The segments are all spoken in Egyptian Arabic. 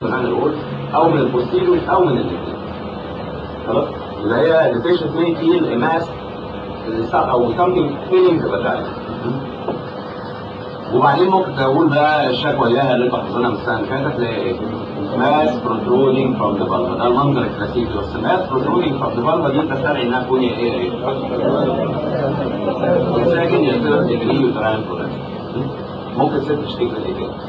احنا نقول او من البوستيريور او من الاثنين خلاص اللي هي the patient may feel a mass او something feeling the vagina وبعدين ممكن تقول بقى الشكوى اللي هي اللي انت حافظينها من السنه اللي فاتت اللي هي ايه؟ ماس protruding from the vulva ده المنظر الكلاسيكي بس ماس protruding from the vulva دي تستدعي انها تكون ايه ايه؟ ساكن يا ثيرد ديجري يوتراين ممكن ست تشتكي من ايه كده؟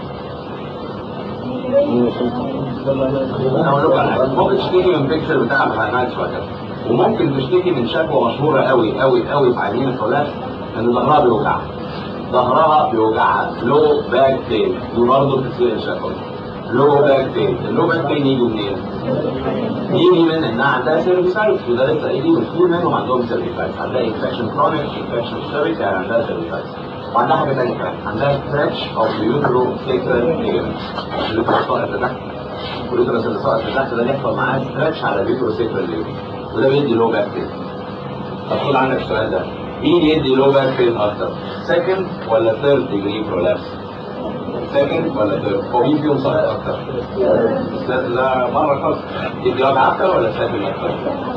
أقول لكم على حاجة. ممكن تشتكي من بيكتشر بتاع الفاينانس وهكذا وممكن تشتكي من شكوى مشهوره قوي قوي قوي في عيانين الفولاذ ان ظهرها بيوجعها ظهرها بيوجعها لو باك بين دي برضه بتصير الشكوى لو باك بين اللو باك بين يجوا منين؟ يجي من انها عندها سيرفيسايتس وده لسه قايلين كتير منهم عندهم سيرفيسايتس عندها انفكشن كرونيك انفكشن سيرفيس يعني عندها سيرفيسايتس وعندها حاجه ثانيه كمان عندها ستريتش اوف يوترو سيكرال ليجمنت اللي بتحصل تحت واليوترس اللي ساقط تحت ده يحصل معاه ستريتش على اليوترو سيكرال ليجمنت وده بيدي لو باك بين طب خد عندك السؤال ده مين يدي لو باك بين اكتر؟ سكند ولا ثيرد ديجري برولابس؟ سكند ولا ثيرد؟ هو مين فيهم ساقط اكتر؟ لا مره خالص يدي وجع اكتر ولا سكند اكتر؟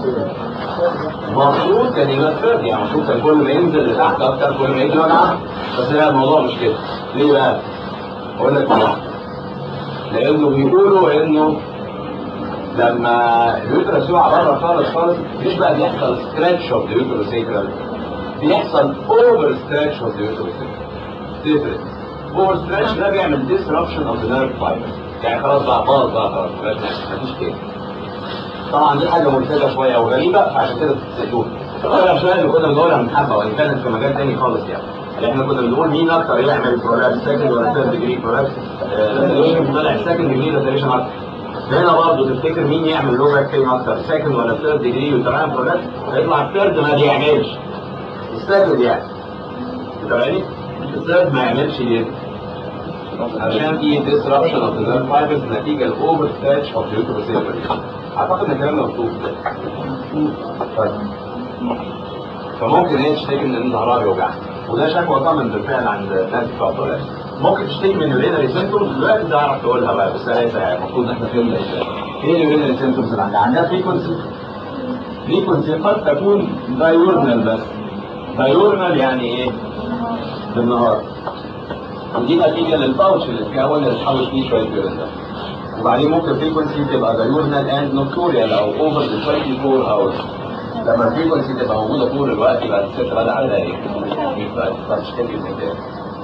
المفروض كان يبقى ثيرد يعني المفروض كان كل ما ينزل لتحت اكتر كل ما يدي وجع اكتر بس لا الموضوع مش كده ليه بقى؟ اقول لك ليه؟ لانه بيقولوا انه لما اليوترس يقع بره خالص خالص مش بقى بيحصل ستريتش اوف ذا يوتروسيكرال بيحصل اوفر ستريتش اوف ذا يوتروسيكرال تفرق اوفر ستريتش ده بيعمل ديسربشن اوف ذا نيرف فايبر يعني خلاص بقى باظ بقى خلاص مفيش تاني طبعا دي حاجه ملفتة شويه وغريبه فعشان كده تسالوه الغريبه شويه اللي كنا بنقولها من حبه وان كانت في مجال تاني خالص يعني اللي احنا كنا بنقول مين اكتر يعمل برولابس سكند ولا ثيرد ديجري برولابس طلع سكند ديجري لاتريشن اكتر هنا برضه تفتكر مين يعمل لو باك بين اكتر سكند ولا ثيرد ديجري وتمام برولابس هيطلع الثيرد ما بيعملش السكند يعني تابعني الثيرد ما يعملش ليه؟ عشان في disruption of the nerve fibers نتيجة الاوفر ستاتش اوف the uterus اعتقد ان الكلام ده مكتوب طيب فممكن هي تشتكي من ان ظهرها بيوجعها وده شكوى كومن بالفعل عند ناس بتوع الطلاق ممكن تشتكي من اليورينري سيمتومز دلوقتي تعرف تقولها بقى بس هي المفروض احنا فهمنا ازاي ايه اليورينري سيمتومز اللي عندها؟ عندها فريكونسي فريكونسي قد تكون دايورنال بس دايورنال يعني ايه؟ بالنهار ودي نتيجه للباوتش اللي فيها هو اللي بتحوش فيه شويه يورين ده وبعدين ممكن فريكونسي تبقى دايورنال اند نوكتوريال او اوفر ذا 24 اورز لما الفريكونسي تبقى موجوده طول الوقت يبقى الست بدأ عليها ايه؟ يبقى تشتكي من كده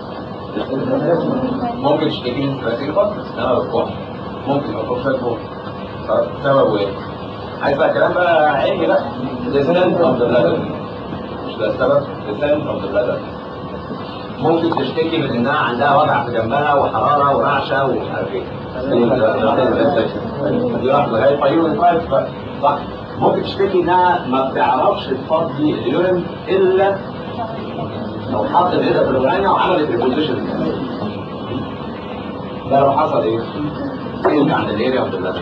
ممكن تشتكي من ثلاثين فقط انا بروح ممكن يبقى شويه فوق سببه ايه؟ عايز بقى كلام بقى علمي بقى descent of the bladder مش ده السبب descent of the bladder ممكن تشتكي من انها عندها وجع في جنبها وحراره ورعشه ومش عارف ايه دي راح لغايه فيورين فايف صح ممكن تشتكي انها ما بتعرفش تفضي اليورين الا لو حط الايدة في الورانيا وعملت البوزيشن ده لو حصل ايه؟ يرجع عند الاريا اوف ذا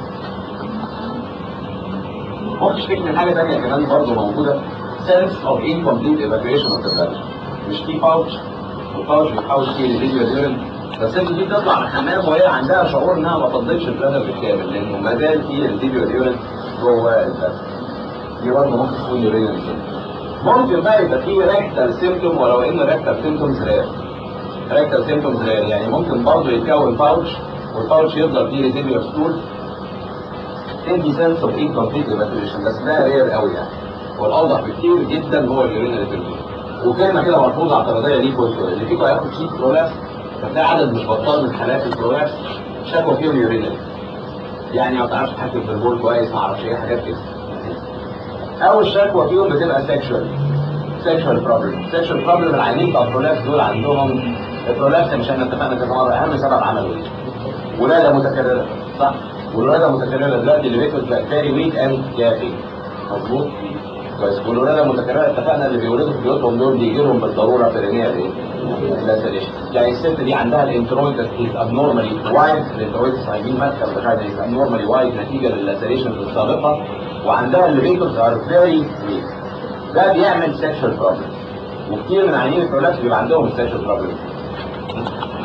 ممكن تشتكي من حاجه ثانيه كمان برضه موجوده sense of incomplete evacuation of the bladder مش في باوتش والباوتش بيحاول فيه الفيديو اليورين بس الست دي تطلع من الحمام وهي عندها شعور انها ما فضتش البلادر بالكامل لانه ما زال في الفيديو اليورين جوه البلادر دي برضه ممكن تكون يورين ممكن بقى يبقى في ريكتال سيمتوم ولو ان ريكتال سيمتومز رير ريكتال سيمتومز رير يعني ممكن برضه يتكون باوتش والباوتش يفضل فيه ريزيديو ستول تدي سنس اوف انكمبليت ايفاكيويشن بس ده رير قوي يعني والاوضح بكتير جدا هو اليورينري سيمتوم وكلمه كده ملحوظه اعتراضيه ليكم انتوا اللي فيكم هياخد شيت برولابس فتلاقي عدد مش بطال من حالات البرولابس شكوى فيهم يورينري يعني ما بتعرفش تحكم في البول كويس ما اعرفش ايه حاجات كده اول شكوى فيهم بتبقى سيكشوال سيكشوال بروبلم سيكشوال بروبلم العيانين بتوع البرولابس دول عندهم البرولابس مش احنا اتفقنا كذا مره اهم سبب عمله ايه؟ ولاده متكرره صح؟ والولاده متكرره دلوقتي اللي بيكون فيري ويك اند كافي مظبوط؟ كويس والولاده متكرره اتفقنا اللي بيولدوا في بيوتهم دول بيجي لهم بالضروره بيرينيال ايه؟ لاسريشن يعني الست دي عندها الانترويد از ابنورمالي وايد الانترويد صايبين ماسكه الفاجينا از ابنورمالي وايد نتيجه للاسريشن السابقه وعندها الليفيتورز ار فيري ويك ده بيعمل سيكشوال بروبلم وكتير من عيانين البرولابس بيبقى عندهم السيكشوال بروبلم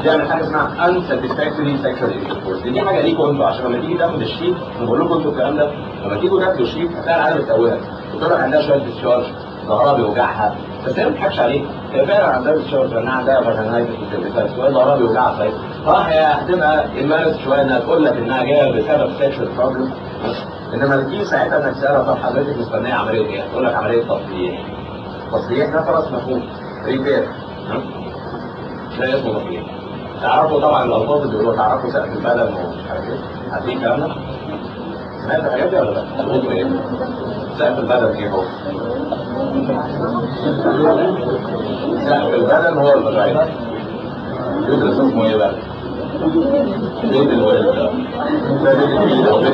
بيعمل حاجه اسمها unsatisfactory sexual intercourse دي حاجه ليكوا انتوا عشان لما تيجي تاخد الشيت انا بقول لكم انتوا الكلام ده لما تيجوا تاخدوا الشيت هتلاقي العالم متسويه بتقول لك عندها شويه ديسشارج ظهرها بيوجعها بس هي ما بتضحكش عليك هي فعلا عندها ديسشارج لانها عندها فاجينايتس وسيرفيكايتس وهي ظهرها بيوجعها صحيح صح هي هتبقى امارس شويه انها تقول لك انها جايه بسبب سيكشوال بروبلم انما تيجي ساعتها انك تسالها طب حضرتك مستنيه عمليه ايه؟ تقول لك عمليه تصليح تصليح ده خلاص مفهوم ريبير ده اسمه تصليح تعرفوا طبعا الالفاظ اللي بيقولوا تعرفوا سقف البلد ومش عارف ايه عارفين الكلام ده؟ سمعت الحاجات دي ولا لا؟ قلتوا ايه؟ سقف البلد ايه هو؟ سقف البلد هو الفجاينا يدرس اسمه ايه بقى؟ بيت الولد ده ده بيت الولد او بيت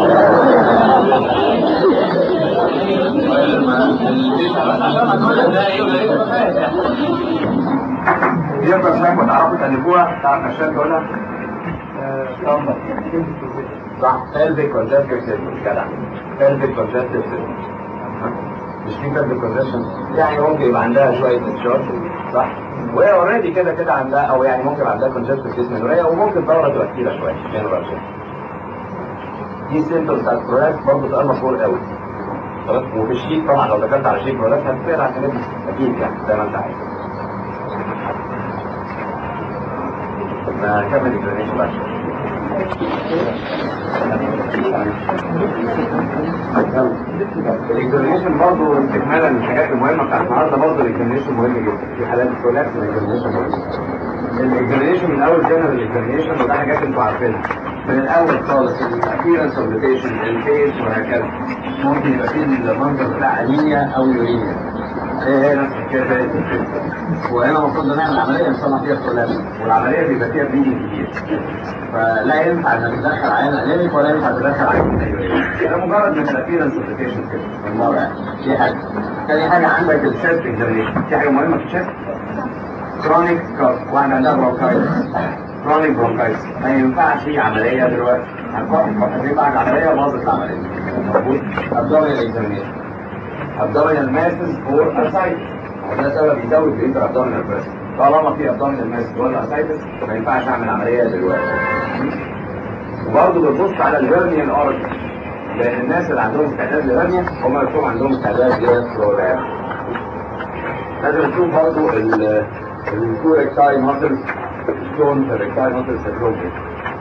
يقدر اسمك وتعرفوا تألفوها تعرف عشان تقولها صح pelvic congestive system جدع pelvic congestive system مش في pelvic congestion يعني ممكن يبقى عندها شوية انشاط صح وهي اوريدي كده كده عندها او يعني ممكن يبقى عندها congestive dysmenorrhea وممكن دورة تبقى كتيرة شوية general شوية دي symptoms بتاعت كولاس برضه سؤال مشهور قوي خلاص وفي الشيك طبعا لو دخلت على شيك كولاس هتسأل على الحاجات دي اكيد يعني زي ما انت عايز نكمل الجرانيشن بقى الاكزامينيشن برضه استكمالا للحاجات المهمه بتاعت النهارده برضه الاكزامينيشن مهم جدا في حالات الكولاكس الاكزامينيشن مهم الاكزامينيشن من اول جنرال اكزامينيشن وده حاجات انتوا عارفينها من الاول خالص الابيرنس اوف ذا الفيس وهكذا ممكن يبقى فيه المنظر بتاع انيميا او يورينيا ايه هنا كده وهنا المفروض نعمل عمليه نصنع فيها الكولاكس والعمليه بيبقى فيها بليدنج كتير فلا ينفع انك تدخل عيان انيميك ولا ينفع تدخل عيان ايورينيا ده مجرد من الابيرنس اوف ذا كده بالمره يعني دي حاجه تاني حاجه عندك الشيست اكزامينيشن في حاجه مهمه في الشيست كرونيك كاف واحد عندها برونكايتس كرونيك برونكايتس ما ينفعش عمليه دلوقتي هنروح بعد عمليه باظت العمليه مظبوط ابدومينال اكزامينيشن ابدومينال ماسز اور اسايتس وده سبب يزود الانتر ابدومينال بريس طالما في ابدومينال ماسز ولا اسايتس ما ينفعش اعمل عمليه دلوقتي وبرضه بتبص على الهرنيان اورجن لان الناس اللي عندهم استعداد للهرنيا هم نفسهم عندهم استعداد للفلورال لازم تشوف برضه الكو ريكتاي ماسلز ستون في الريكتاي ماسلز شكلهم ايه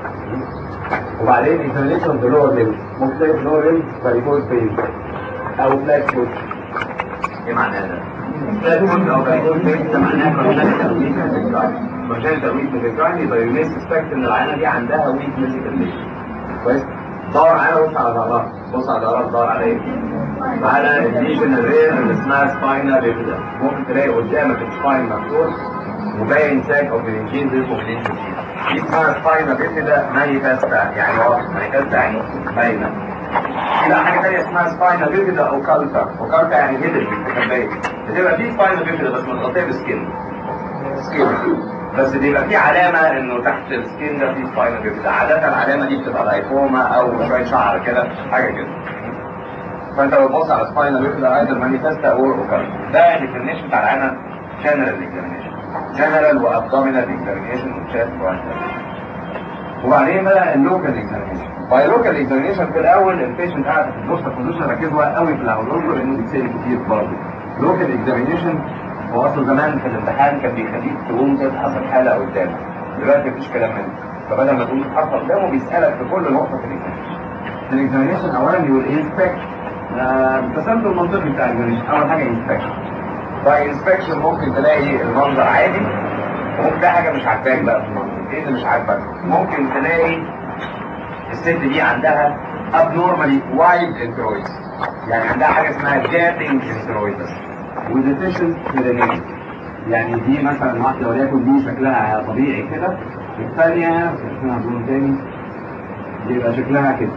وبعدين اكزامينيشن في لور ليمز ممكن تلاقي في لور ليمز فاريكوز بين او فلاك فوت ايه معناه ده؟ فلاك فوت او فاريكوز بين ده معناه كونجنتال ويكنس ريكتاي كونجنتال ويكنس ريكتاي يبقى يو سسبكت ان العينه دي عندها ويكنس ريكتاي كويس؟ دور على بص على ظهرها بص على ظهرها دور على ايه؟ على الليجن الرير اللي اسمها سباينا بيبدا ممكن تلاقي قدامك السباين مفتوح وباين ساك او بلنجين اسمه بلنجين دي اسمها سباينا بيبدا مانيفستا يعني واضح مانيفستا يعني باينه في بقى حاجه ثانيه اسمها سباينا بيبدا او كالتا وكالتا يعني هيدن مستخبيه بتبقى في سباينا بيبدا بس متغطيه بسكين سكين بس بيبقى في علامة انه تحت السكين ده في سباينا بيبدا عادة العلامة دي بتبقى لايكوما او شوية شعر كده حاجة كده فانت لو تبص على سباينا بيبدا ايضا مانيفستا او اوكال ده الديفينيشن بتاع العلامة جنرال اكزامينيشن جنرال وابدومينال اكزامينيشن وتشست وبعدين بقى اللوكال اكزامينيشن باي لوكال اكزامينيشن في الاول البيشنت قاعد في البوست بوزيشن ركزوا قوي في الاول لانه بيتسال كتير برضه لوكال اكزامينيشن هو اصلا زمان في الامتحان كان بيخليك تقوم تبحث الحاله قدامك دلوقتي مفيش كلام منه فبدل ما تقوم تبحث قدامه بيسالك في كل نقطه في الاكزامينيشن الاكزامينيشن اولا يقول انسبكت التسلسل المنطقي بتاع الاكزامينيشن اول حاجه انسبكشن باي انسبكشن ممكن تلاقي المنظر عادي وممكن تلاقي حاجه مش عاجباك بقى في المنظر ايه اللي مش عاجبك ممكن تلاقي الست دي عندها abnormally wide enteroids يعني عندها حاجه اسمها gaping enteroids وديفيشنت ميلانين يعني دي مثلا واحده وليكن دي شكلها طبيعي كده الثانيه اسمها بلون تاني يبقى شكلها كده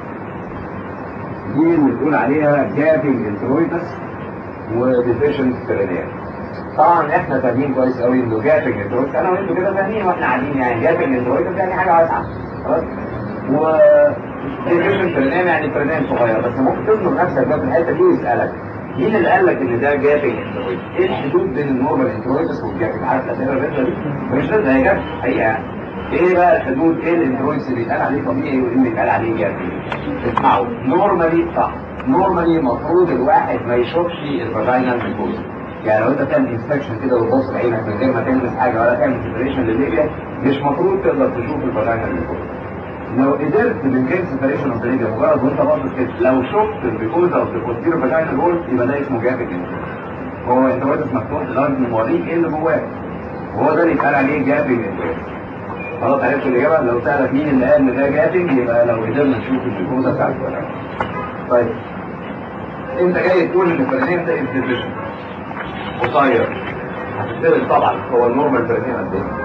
دي اللي بنقول عليها جابنج انترويتس وديفيشنت ميلانين طبعا احنا فاهمين كويس قوي انه جابنج انترويتس انا وانتوا كده فاهمين واحنا قاعدين يعني جابنج انترويتس يعني حاجه واسعه خلاص و ديفيشنت ميلانين يعني برنامج صغير بس ممكن تظلم نفسك بقى في الحته دي ويسالك مين اللي قال لك ان ده جابنج انترويد؟ ايه الحدود بين النورمال انترويدس والجابنج؟ عارف الاسئله الرزقه دي؟ مش رزقه هي جابنج حقيقه يعني. ايه بقى الحدود؟ ايه الانترويدس اللي يتقال عليه طبيعي وايه اللي يتقال عليه جابنج؟ اسمعوا نورمالي صح نورمالي المفروض الواحد ما يشوفش الفاجينال ميكوزا يعني لو انت بتعمل انسبكشن كده وتبص بعينك من غير ما تلمس حاجه ولا تعمل سيبريشن للليبيا مش مفروض تقدر تشوف الفاجينال ميكوزا لو قدرت من غير سيبريشن اوف الليبيا مجرد وانت باصص كده لو شفت الميكوزا اوف البوستيرو فاجينال وول يبقى ده اسمه جابك هو انت واقف مفتوح لغايه ما موريك ايه اللي جواه وهو ده اللي يتقال عليه جابنج خلاص عرفت الاجابه لو سالك مين اللي قال ان ده جابنج يبقى لو قدرنا نشوف الميكوزا بتاعت الفاجينال طيب انت جاي تقول ان الفرنين ده انفيزيشن قصير هتفترض طبعا هو النورمال فرنين قد ايه؟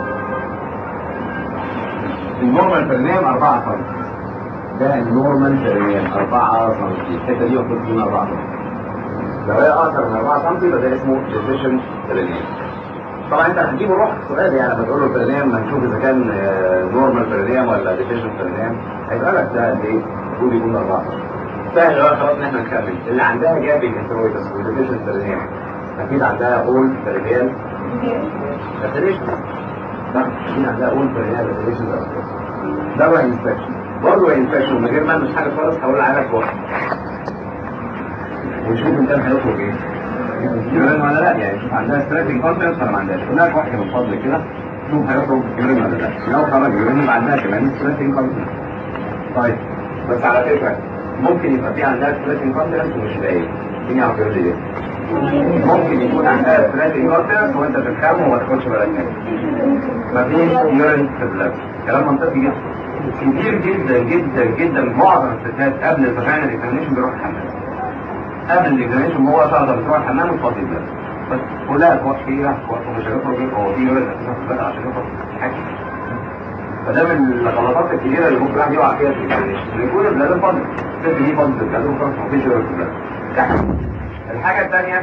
النورمال فرنين 4 سم ده النورمال فرنين 4 سم الحته دي المفروض تكون 4 سم لو هي اكثر من 4 سم يبقى ده اسمه ديفيشن فرنين طبعا انت هتجيب روح سؤال يعني لما تقول له فرنين ما نشوف اذا كان نورمال فرنين ولا ديفيشن فرنين هيسالك ده قد ايه؟ المفروض يكون 4 سم سهل بقى خلاص ان احنا نكمل اللي عندها جابنج انترويتس وديفيشن فرنين اكيد عندها اول فرنيال لاتريشن صح اكيد عندها اول فرنيال لاتريشن ده بقى انفكشن برضه انفكشن من غير ما البس حاجه خالص هقول عليك واحد ونشوف ان كان هيخرج ايه يورين ولا لا يعني شوف عندها ستريتنج كونتنس ولا ما عندهاش هناك واحده من فضلك كده شوف هيخرج يورين ولا لا لو خرج يورين يبقى عندها كمان ستريتنج كونتنس طيب بس على فكره ممكن يبقى في عندها ستريتنج كونتنس ومش باين مين يعرف يقول لي ليه؟ ممكن يكون عندها ستريتنج كونتنس وانت بتخام وما تاخدش بالك منه مفيش يورين في البلاد كلام منطقي جدا كتير جدا جدا جدا معظم الستات قبل الفاجينال اكزامينشن بيروح الحمام قبل الاكزامينشن مباشرة بتروح الحمام وتفضي البلاد بس كلها كويس فيها ومش هيخرج هو في يورين اساسا في البلاد عشان يخرج حاجه فده من الغلطات الكبيره اللي ممكن الواحد يقع فيها في الاكزامينشن يكون البلاد فاضي الست دي فاضي البلاد وخلاص مفيش يورين في البلاد الحاجه الثانيه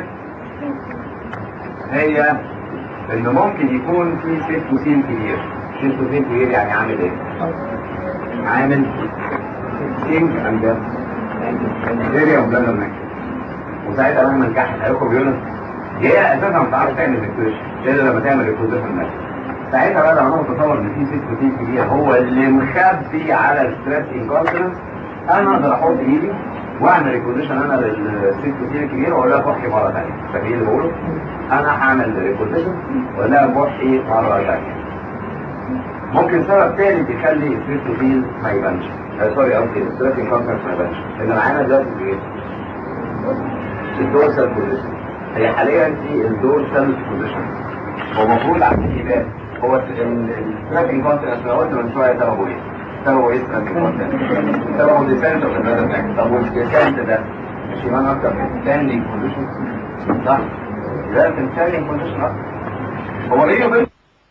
هي ان ممكن يكون في سيستوسين كبير سيستوسين كبير يعني عامل ايه؟ عامل سينك اند اريا اوف بلاد ماكس وساعتها مهما نجحت هيخرج يونس هي اساسا مش عارف تعمل ريكوزيشن الا لما تعمل ريكوزيشن ماكس ساعتها بقى لما نتصور ان في سيستوسين كبير هو اللي مخبي على الستريس انكونسنس انا اقدر احط ايدي واعمل ريكوزيشن انا للسيستوسين الكبير واقول لها كحي مره ثانيه فاكرين اللي بقوله؟ انا هعمل ريكوزيشن واقول لها كحي مره ثانيه ممكن سبب ثالث يخلي السيستوفيل ما يبانش آه سوري قصدي الستريتنج كونتنس ما يبانش ان معانا دلوقتي في ايه؟ الدورسال بوزيشن هي حاليا في الدورسال بوزيشن هو المفروض عشان يبان هو الستريتنج كونتنس انا قلت من شويه سببه ايه؟ سببه ايه الستريتنج كونتنس؟ سببه ديسنت اوف ذا طب والديسنت ده مش يبان اكتر في الستاندنج بوزيشن صح؟ يبقى في الستاندنج بوزيشن اكتر هو بيني وبين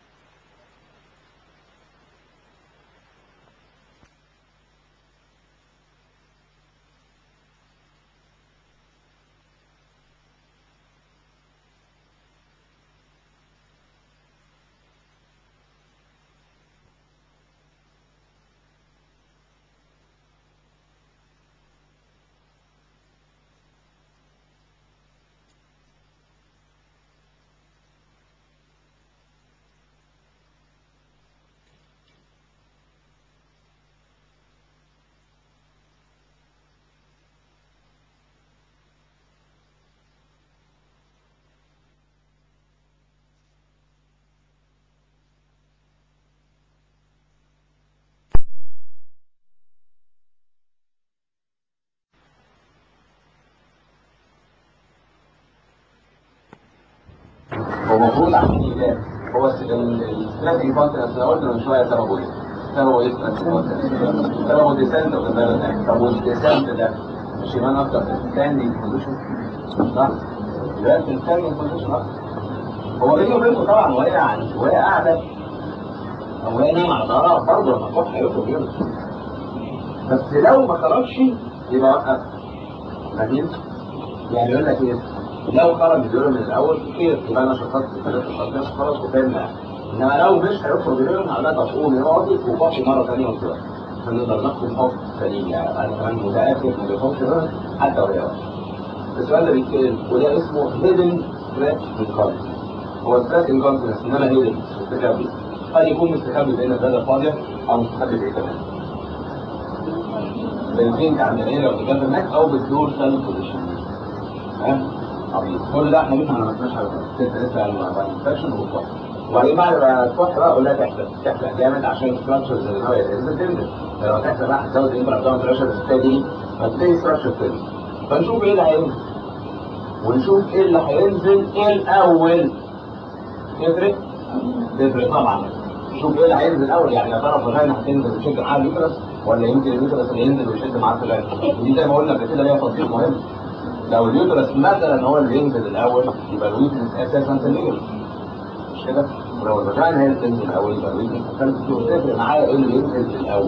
هو المفروض عشان يبان هو الستريتنج كونتنس انا قلت من شويه سببه ايه؟ سببه ايه ستريتنج كونتنس؟ سببه ديسنت اوف ذا طب والديسنت ده مش يبان اكتر في الستاندنج بوزيشن صح؟ يبان في الستاندنج بوزيشن اكتر هو بيني وبينكم طبعا وهي يعني وهي قاعده او وهي نايمه على ظهرها برضه لما تروح هيخرج يونس بس لو ما خرجش يبقى وقف فاهمين؟ يعني يقول لك ايه؟ لو خرج اليورو من الاول خير يبقى انا شخصت الثلاث الخطيات خلاص وفهمنا انما لو مش هيخرج اليورو هقول لها طب قومي اقعدي وفقي مره ثانيه وكده عشان نقدر ناخد حكم سليم يعني انا كمان متاكد ما بيخرجش اليورو حتى وهي واقفه السؤال ده بيتسال وده اسمه هيدن ستريس انكونتنس هو ستريس انكونتنس انما هيدن مستخبي قد يكون مستخبي بين البلد فاضيه او مستخبي بايه كمان بالبنك عمليه لو تجاب الناس او بالدور سيل بوزيشن ها عظيم كل ده احنا لسه ما عملناش حاجه لسه لسه على الانفكشن والكح وبعدين بعد ما الكح بقى اقول لها تحت تحت جامد عشان الستراكشر زي ما هي لازم تنزل لو تحت بقى هتزود الانتر ابدومن بريشر تبتدي هتبتدي ستراكشر تنزل فنشوف ايه اللي هينزل ونشوف ايه اللي هينزل الاول تفرق تفرق طبعا نشوف ايه اللي هينزل الاول يعني يا ترى الفاجينا هتنزل وتشد معاها اليوترس ولا يمكن اليوترس اللي ينزل ويشد معاه الفاجينا ودي زي ما قلنا قبل كده ليها تطبيق مهم لو اليوترس مثلا هو اللي ينزل الاول يبقى الويكنس اساسا في اليوترس مش كده؟ ولو الفاجينا هي اللي تنزل الاول يبقى الويكنس اساسا تفرق معايا ايه اللي ينزل الاول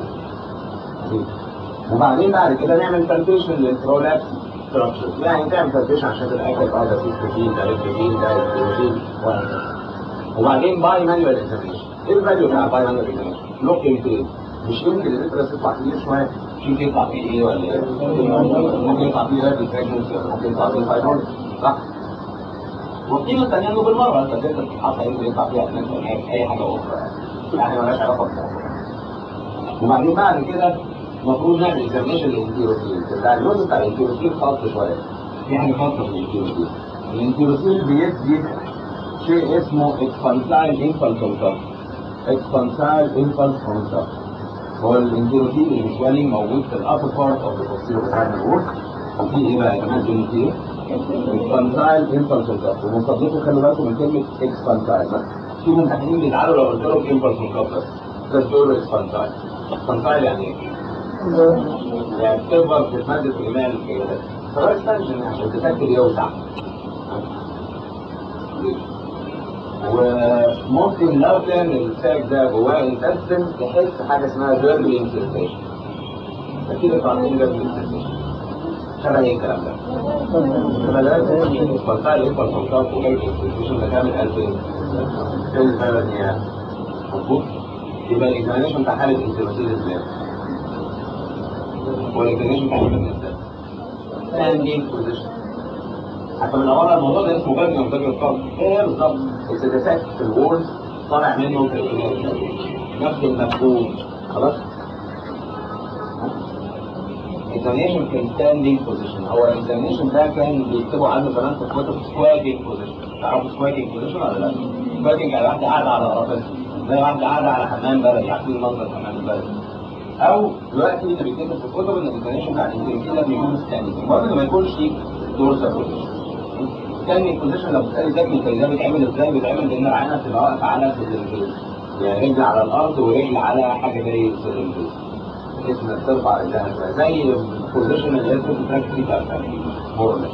وبعدين بعد كده نعمل تلفيشن للبرولابس ستراكشر يعني تعمل تلفيشن عشان تتاكد اه ده سيستوفين ده ريتروفين ده استروجين وهكذا وبعدين باي مانوال اكزامينشن ايه الفاليو بتاع الباي مانوال اكزامينشن؟ لوكينج فين مش يمكن الانترست يطلع كبير شويه شوف يطلع فيه ايه ولا ايه ممكن يطلع فيه ايه بريجنسي ولا ممكن يطلع فيه فايبرويد صح والقيمه الثانيه انه بالمره انت تقدر تتحط يمكن يطلع فيها اي حاجه اخرى يعني مالهاش علاقه بالموضوع وبعدين بعد كده المفروض نعمل اكزامينشن للانتيروسيل الدايجنوز بتاع الانتيروسيل خاص شويه في حاجه خاصه بالانتيروسيل الانتيروسيل بيدي شيء اسمه اكسبانسايل انفال كونتاكت اكسبانسايل انفال كونتاكت هو الانتيروسيل الفيزوالي موجود في الابر بارت اوف ذا بوستيريور كارنال وول وفي ايه بقى كمان كلمتين اكسبانسايل انفال كونتاكت ومصدقوا خلوا بالكم من كلمه اكسبانسايل في ممتحنين بيزعلوا لو قلت لهم انفال كونتاكت بس بس تقول له اكسبانسايل اكسبانسايل يعني ايه؟ يعني بتكبر بتتمدد في ايمان الكيانات فهو اكسبانشن عشان تتاكد يوسع وممكن لو كان الساك ده جواه انتستن تحس حاجه اسمها جيرمي انفلتريشن اكيد انتوا عارفين جيرمي انفلتريشن شبه ايه الكلام ده؟ شبه ده الفلتايل يكبر فلتات وجيرمي انفلتريشن ده كامل 2000 في الثمانية مظبوط؟ يبقى الاكزامينشن بتاع حاله انتروسيل ازاي؟ والاكزامينشن بتاع الانتروسيل ستاندينج بوزيشن حتى من اول الموضوع ده اسمه بني ومتاجر القلب ايه بالظبط؟ الديفكت في الوول طالع منه في نفس المفهوم خلاص؟ examination في ستاندينج بوزيشن هو الاكزامينشن ده كان بيكتبوا عنه زمان في كتب سكواتنج بوزيشن تعرفوا سكواتنج بوزيشن ولا لا؟ سكواتنج يعني واحده قاعده على راسها زي واحده قاعده على حمام بلدي عارفين منظر حمام البلدي او دلوقتي اللي بيتكتب في الكتب ان الاكزامينشن بتاع الانترفيو ده بيكون ستاندينج المهم ما يكونش دورسال بوزيشن ستاندينج بوزيشن لو بتسالي تكنيكال ده بيتعمل ازاي بيتعمل بان العينه تبقى واقفه على السلندرز يعني رجل على الارض ورجل على حاجه زي السلندرز بحيث انك ترفع رجلها شويه زي البوزيشن اللي هي بتاعت بتاع مورلس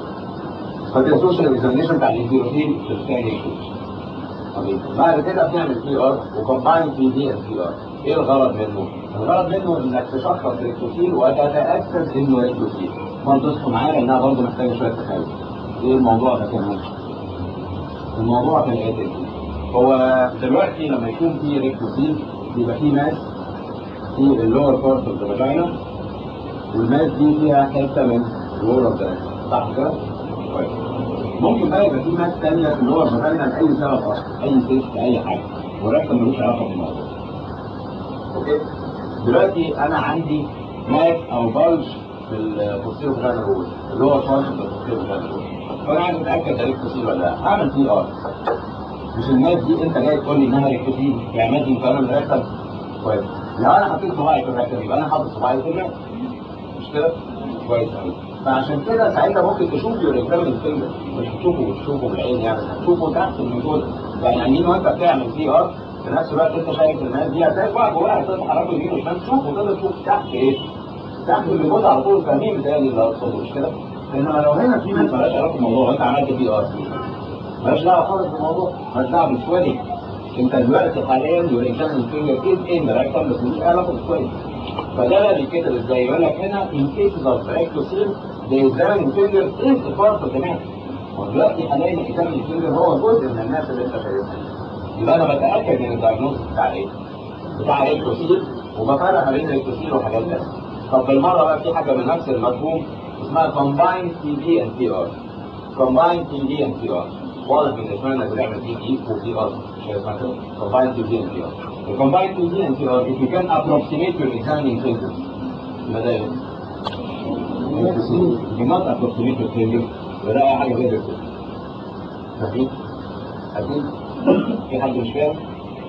ما تنسوش الاكزامينشن بتاع الانتيروفيل في الستاندينج بوزيشن بعد كده بنعمل بي ار وكومباين بي دي ان بي ار ايه الغرض منه؟ الغرض منه انك تشخص ريكتوفيل وتتاكد انه ريكتوفيل برضه اصحوا معايا لانها برضه محتاجه شويه تخيل ايه الموضوع ده كمان؟ الموضوع في الاتي هو دلوقتي لما يكون في ريكتوفيل بيبقى في ماس في اللور بارت اوف ذا فاجينا والماس دي فيها حته من اللور اوف ذا صح كده؟ كويس ممكن بقى يبقى في ماس ثانيه في اللور فاجينا لاي سبب اخر اي سيست اي حاجه والرقم ملوش علاقه بالموضوع اوكي دلوقتي انا عندي ماس او بلج في البوستيرو فاجينا رول اللي هو بارت اوف ذا بوستيرو فاجينا رول فانا عايز اتاكد ده ريكتوفيل ولا لا هعمل بي ار مش الناس دي انت جاي تقول لي انها ريكتوفيل يعني مادي مكمل مركب كويس لو انا حطيت صباعي في الركب يبقى انا حاطط صباعي في الركب مش كده؟ كويس قوي فعشان كده ساعتها ممكن تشوف يور اكزامين فينجر مش تشوفه تشوفه بالعين يعني هتشوفه تحت الميثود يعني عايزين وانت بتعمل بي ار في نفس الوقت انت شايف الناس دي هتلاقي واحد جواها تتحرك يمين وشمال تشوفه تقدر تشوف تحت ايه؟ تحت الميثود على طول فاهمين بتهيألي اللي اقصده مش كده؟ انما لو هنا في ناس مالهاش علاقه بالموضوع وانت عملت بي ار مالهاش دعوه خالص بالموضوع مالهاش دعوه بالسويلنج انت دلوقتي حاليا يوريكشن الفينجر از ان رايكتم بس مش علاقه بالسويلنج فده بقى بيتكتب ازاي يقول لك هنا in cases of rectocele the examined finger is a part of the man ودلوقتي حاليا الكتاب الفينجر هو جزء من الناس اللي انت شايفها يبقى انا بتاكد من الدايجنوستس بتاع ايه؟ بتاع ريكتوسيل وبفرق ما بين ريكتوسيل وحاجات تانية طب بالمره بقى في حاجه من نفس المفهوم اسمها combined TB and TR combined TB and TR واضح من اسمها انك بتعمل تي بي وتي ار مش هي اسمها كده combined TB and TR the combined TB and TR if you can approximate your examining fingers يبقى ده ايه؟ you not approximate your fingers يبقى ده اي حاجه غير كده مفيش أكيد في حد مش فاهم؟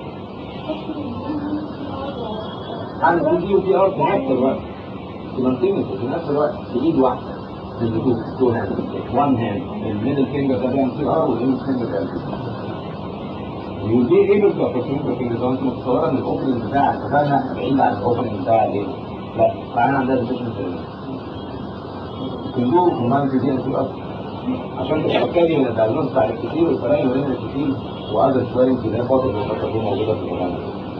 عن تي بي وتي ار في نفس الوقت سيمنتينيوس في نفس الوقت في ايد واحده بالبتوك تو هاند وان هاند الميدل فينجر ده بيعمل تي ار والاند فينجر بيعمل تي يو بي ايبل تو ابروكسيميت يور فينجر لو انت متصوره ان الاوبننج بتاع اتفقنا بعيد عن الاوبننج بتاع الايه؟ لا فاحنا عندنا ديفيشن في كلهم كمان في دي تي ار عشان تتاكدي من الدايجنوز بتاع الكتير والفرق بين الكتير وأدر سويلنج اللي هي فاضل وقد تكون موجوده في المكان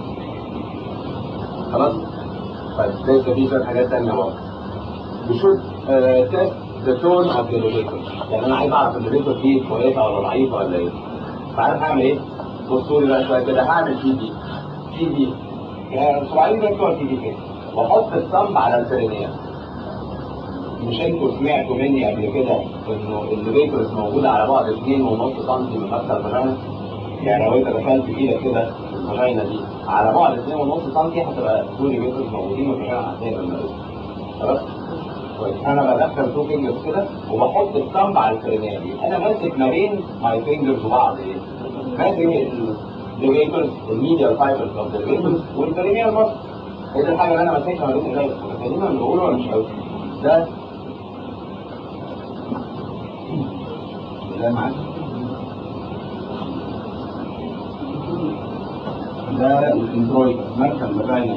خلاص؟ طيب لسه في شويه حاجات تانية برضه. بشوف تيست ذا تون اوف ذا ليفيتور يعني انا عايز اعرف الليفيتور دي كويسه ولا ضعيفه ولا ايه؟ فعارف هعمل ايه؟ بصوا لي بقى شويه كده هعمل تي دي تي دي يعني صباعين زي بتوع تي دي كده واحط الصمب على الفرينيه مش انتوا سمعتوا مني قبل كده انه الليفيتورز موجوده على بعد 2.5 سم من مدخل الفاجينا يعني لو انت دخلت ايدك كده في الفاجينا دي على بعد 2.5 سم هتبقى تو ليفيتورز موجودين والفاجينا عندنا بالمريض خلاص؟ كويس انا بدخل تو فينجرز كده وبحط الثumb على الفرينيه دي انا ماسك ما بين ماي فينجرز وبعض ايه؟ ماسك الليفيتورز الميديال فايبرز اوف الليفيتورز والفرينيه برضه هي دي الحاجه اللي انا ماسكها ما بين ايديا فاهمين اللي بقوله ولا مش قوي؟ ده ده معاك ده الانترويد مركب مباين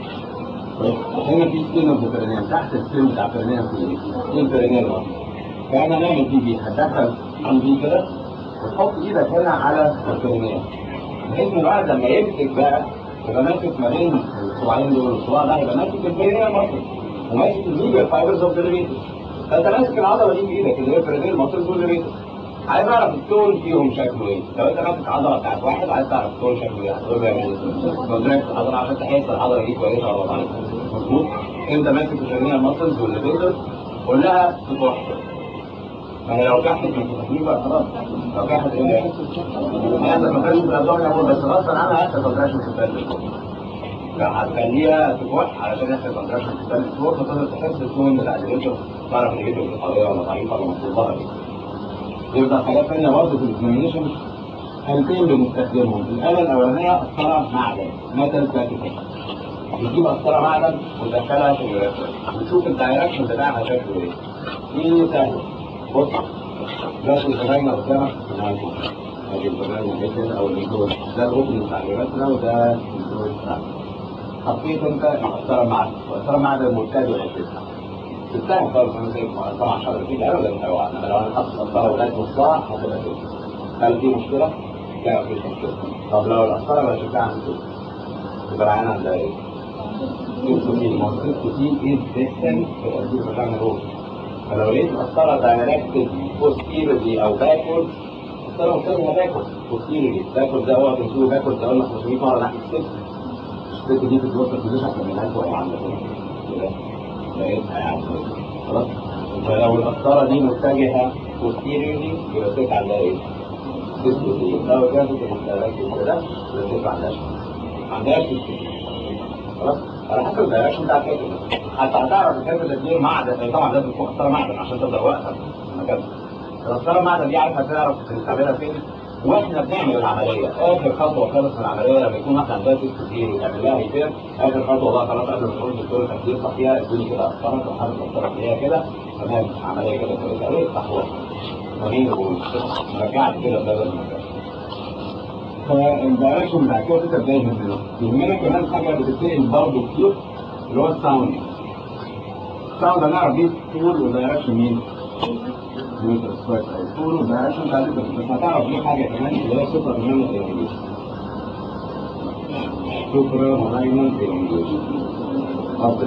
هنا في سكين اوف الفرنان تحت السكين بتاع الفرنان في ايه؟ في الفرنان اهو فانا نعمل دي دي هتدخل دي كده وتحط ايدك هنا على الفرنان بحيث ان الواحد لما يمسك بقى يبقى ماسك ما بين الصباعين دول والصباع ده يبقى ماسك الفرنان برضه وماسك الميديا فايبرز اوف ذا فانت ماسك العضله دي بايدك اللي هي الفرنان المصري دول اللي عايز اعرف التون فيهم شكله ايه لو انت ماسك عضله بتاعت واحد عايز تعرف التون شكله ايه هتقول له يعني كونتراكت العضله عشان تحس العضله دي كويسه ولا ضعيفه مظبوط انت ماسك الفرنيه المسلز والليفيترز قول لها تكح ما هي لو كحت من التكليف بقى خلاص لو كحت ايه ده؟ هيحصل كونتراكشن في الابدومين بس غصبا عنها هيحصل كونتراكشن في البلد هتخليها تكح علشان يحصل كونتراكشن في البلد فوق فتقدر تحس التون بتاع الليفيتر تعرف الليفيتر دي قويه ولا ضعيفه ولا مطلوبها ايه يبقى حاجات ثانيه برضه في الاكزامينشن آلتين بنستخدمهم الآلة الأولانية قسطرة معدن ميتال بلاتيكوم بتجيب قسطرة معدن وتدخلها في الريفرنس وتشوف الدايركشن بتاعها شكله ايه دي سهلة بص بلاش الفراينة قدامك معاكم ادي الفراينة اهي كده او الانكلود ده الاوبن بتاع الريفرنس وده الانكلود بتاعك حطيت انت قسطرة معدن قسطرة معدن مرتجعة كده تستاهل خالص انا زي طبعا شهر في الاول ولا الحيوان لو انا حاطط قسطره ولاد نصها هتبقى كده هل في مشكله؟ لا مفيش مشكله طب لو القسطره بقى شكلها عامل كده يبقى العين عندها ايه؟ سيستوتين ما هو السيستوتين از ديستنس في تاثير مكان الروح فلو لقيت القسطره دايركتد بوستيرلي او باكورد القسطره متجهه باكورد بوستيرلي باكورد ده هو بنسوه باكورد ده قلنا 500 مره ناحيه السكس السكس دي في الوسط بوزيشن كمان لكم يا عم كده لقيتها يعني خلاص فلو القسطره دي متجهه posteriorly يبقى الست عندها ايه؟ سيستوتين لو كانت الدايركشن كده يبقى الست ما عندهاش ما عندهاش سيستوتين خلاص على حسب الدايركشن بتاع الكاتب حتى هتعرف الكاتب دي معدن طبعا لازم تكون قسطره معدن عشان تبدا واقفه في مكانها القسطره المعدن دي عارف هتعرف تستعملها فين واحنا بنعمل العمليه اخر خطوه خالص من العمليه لما يكون واحده عندها ست كتير وتعمل لها ريبير اخر خطوه بقى خلاص قبل ما تقول للدكتور التخدير صح فيها ادوني كده قسطره وحاطط قسطره فيها كده تمام عمليه كده كويسه قوي افتحوها جميل ورجعت كده بدل ما كان فالدايركشن بتاع كده انت بدايه من يهمنا كمان حاجه بتتسال برضه كتير اللي هو الساوند الساوند هنعرف دي طول ودايركشن مين؟ متر كويس قوي طول ودايركشن بتاع بس هتعرف دي حاجه كمان اللي هي سوبر ماينر ايرونجيشن سوبر ماينر ايرونجيشن خط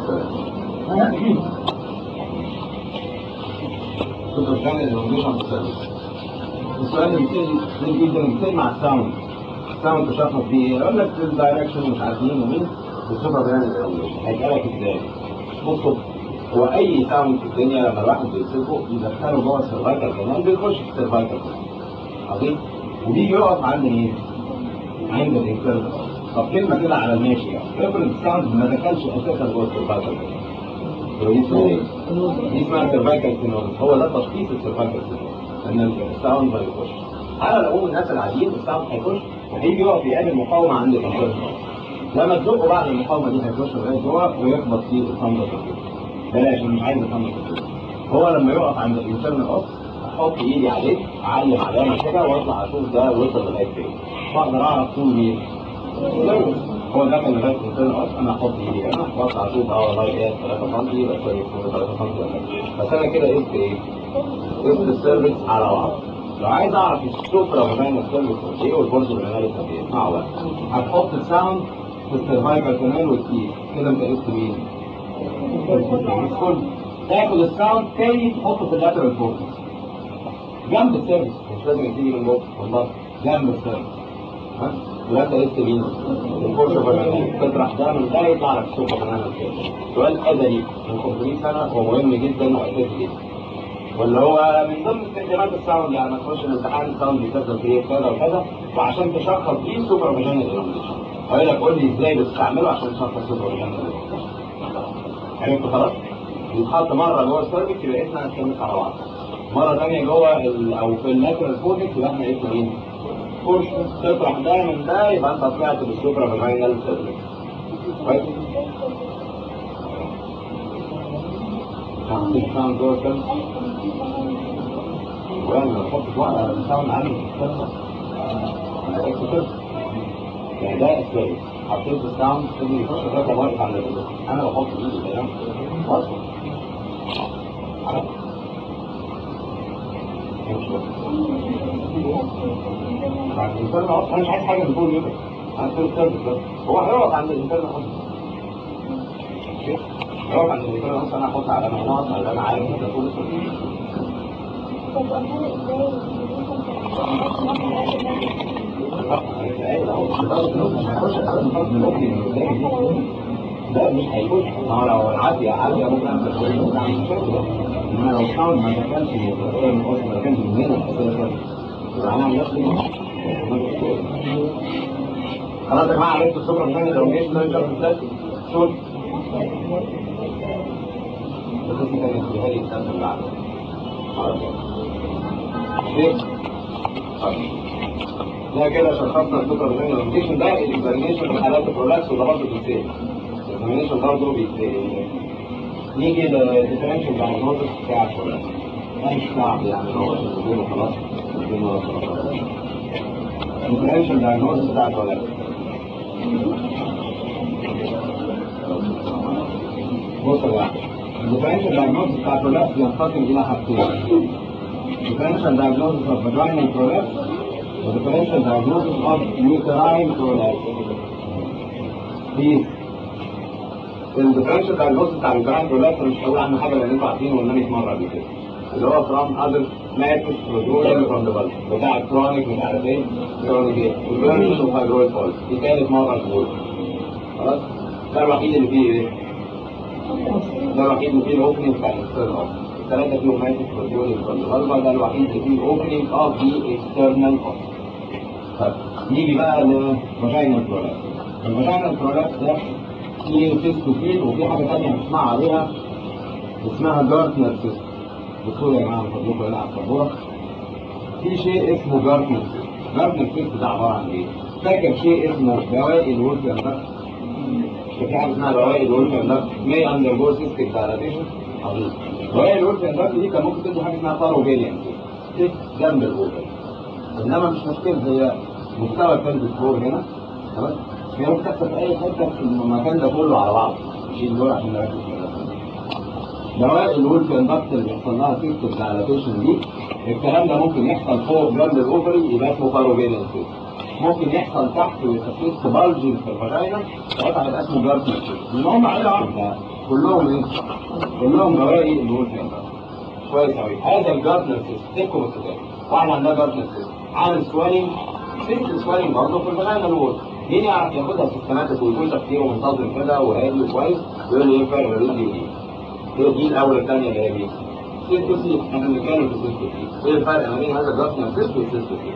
سوبر ماينر ايرونجيشن السؤال اللي بيتسال جدا بيتسال مع الساوند الساوند تشخص بيه ايه؟ يقول لك الدايركشن مش عارف مين ومين والسوبر ماينر ايرونجيشن هيسالك ازاي؟ بصوا هو اي ساوند في الدنيا لما الواحد بيمسكه يدخله جوه السيرفايكال كمان بيخش في السيرفايكال كمان عظيم وبيجي يقف عند مين؟ عند الانترنال طب كلمه كده على الماشي يعني افرض الساوند ما دخلش اساسا جوه السيرفايكال كمان دي اسمها ايه؟ دي اسمها سيرفايكال سينوز هو ده تشخيص السيرفايكال سينوز ان الساوند ما يخش على العموم الناس العاديين الساوند هيخش وهيجي يقف يقابل مقاومه عند الانترنال لما تزقه بعد المقاومه دي هيخش لغايه جوه ويخبط فيه الخمره بلاش أنا مش عايز الخمره هو لما يقف عند الانترنال اوف احط ايدي عليه اعلم علامه كده واطلع اشوف ده وصل لغايه فين واقدر اعرف طول مين هو ده كان لغايه الانترنال اوف انا احط ايدي هنا واطلع اشوف اه والله ايه 3 سم يبقى كويس 3 سم ولا لا. بس انا كده قلت ايه؟ قلت السيرفكس على بعض لو عايز اعرف السفرة وبين السيرفكس قد ايه والبرج والمنال قد ايه اسمعوا بقى هتحط الساوند في السيرفايكال كانال والكيس كده انت قلت مين؟ كل تاخد الساوند تاني تحطه في اللاترال فورس جنب السيرفس مش لازم تيجي من جوه والله جنب السيرفس ها ولا انت قلت مين؟ الفورس تطرح ده من ده يطلع لك السوبر كمان سؤال ادبي من 500 سنه هو مهم جدا واساسي جدا واللي هو من ضمن استخدامات الساوند يعني لما تخش الامتحان الساوند بيستخدم في ايه كذا وكذا وعشان تشخص فيه سوبر فيجنال انوميشن ويقول لك قول لي ازاي بتستعمله عشان تشخص سوبر فيجنال عرفت خلاص؟ يتحط مره جوه السيرفكس يبقى اسمها السيرفكس على بعض مره ثانيه جوه ال- او في اللاترال كورتكس يبقى احنا اسمه مين؟ كورس تطرح ده من ده يبقى انت طلعت بالسوبر فيجنال سيرفكس كويس؟ تحط الساوند جوه السيرفكس وانا بحط ورقه على الساوند عالي يعني ده السيرفكس حطيت الساوند اللي يخش ده واقف على الرجل انا بحط ايدي كده واصل بعد الانسان اصلا انا مش عايز حاجه من فوق كده عايز كل السيرفكس بس هو هيقف عند الانسان اصلا هيقف عند الانسان اصلا انا هحط على مناط اللي انا عارف ان ده فوق السيرفكس لا مش هيخش ما هو لو العافية عافية ممكن أعمل شوية ممكن أعمل شوية إنما لو الساوند ما دخلش ما كانش من هنا أساسا يبقى هنعمل نفس خلاص يا جماعة عرفت الصبر من هنا لو جيت نرجع من ذلك شوف بس دي كانت في هذه السنة اللي بعدها ايه؟ ده كده شخصنا الفكره بين الاوبتيشن ده الاكزامينيشن في حالات البرولاكس وده برضه بيتسال الاكزامينيشن برضه بيتسال نيجي للديفرنشال دايجنوستس بتاع البرولاكس ده مش صعب يعني هو بيقولوا خلاص بيقولوا خلاص الديفرنشال دايجنوستس بتاع البرولاكس بص يا جماعه الديفرنشال دايجنوستس بتاع البرولاكس ينقسم الى حاجتين differential diagnosis of vaginal prolapse the differential diagnosis of uterine prolapse. في الديفرنشال diagnosis بتاع اليوتراين prolapse مش هقول عنه حاجه لان انتوا عارفينه والنبي مرة قبل كده اللي هو from other matters withdrawal from the bulb بتاع الكرونيك مش عارف ايه كرونيك ايه والبيرنيش وفايبرويد فول دي ثالث مرة تقول خلاص ده الوحيد اللي فيه ايه؟ ده الوحيد اللي فيه الاوبننج بتاع الاكسترنال ثلاثة فيهم ماتت كنترول الغلبة ده الوحيد اللي فيه اوبننج اوف دي اكسترنال طب نيجي بقى للفاجينال برولابس الفاجينال برولابس ده فيه سيستوفيل وفي حاجة تانية هنسمع عليها اسمها جارتنر سيست بصوا يا جماعة من فضلكم هنا على السبورة في شيء اسمه جارتنر سيست جارتنر سيست ده عبارة عن ايه؟ فاكر شيء اسمه بوائل وولف اندكت في حاجة اسمها بوائل وولف اندكت مي اندرجو سيستيك دايلاتيشن عظيم وهي الورك اندكت دي كان ممكن تدي حاجه اسمها فارو فيريانت جنب الاوبر انما مش مشكله هي مستوى الفلد فلور هنا خلاص هي ممكن تحصل في اي حته في المكان ده كله على بعض نشيل دول عشان نركز في الرسم دواء الورك اندكت اللي بيحصل لها سيستم دايلاتيشن دي الكلام ده ممكن يحصل فوق جنب الاوفري يبقى اسمه فارو فيريانت ممكن يحصل تحت ويبقى سيست بالجنج في الفاجينا ساعتها هيبقى اسمه جارتنر ان هم عيله واحده كلهم ايه؟ كلهم بواقي النور فين كويس قوي هذا الجارتنر سيست تكتب الكتاب واحد عندنا جارتنر سيست عامل سوالينج سيست سوالينج برضه في الفاجينا الوول مين يعرف ياخدها سيستماتيك ويكون تفكيره منتظم كده وهادي وكويس ويقول لي ايه الفرق بين دي ودي هي دي الاول الثانيه اللي هي دي سيستوسي احنا بنتكلم في سيستوسي ايه الفرق ما بين هذا الجسم والسيستو والسيستوسي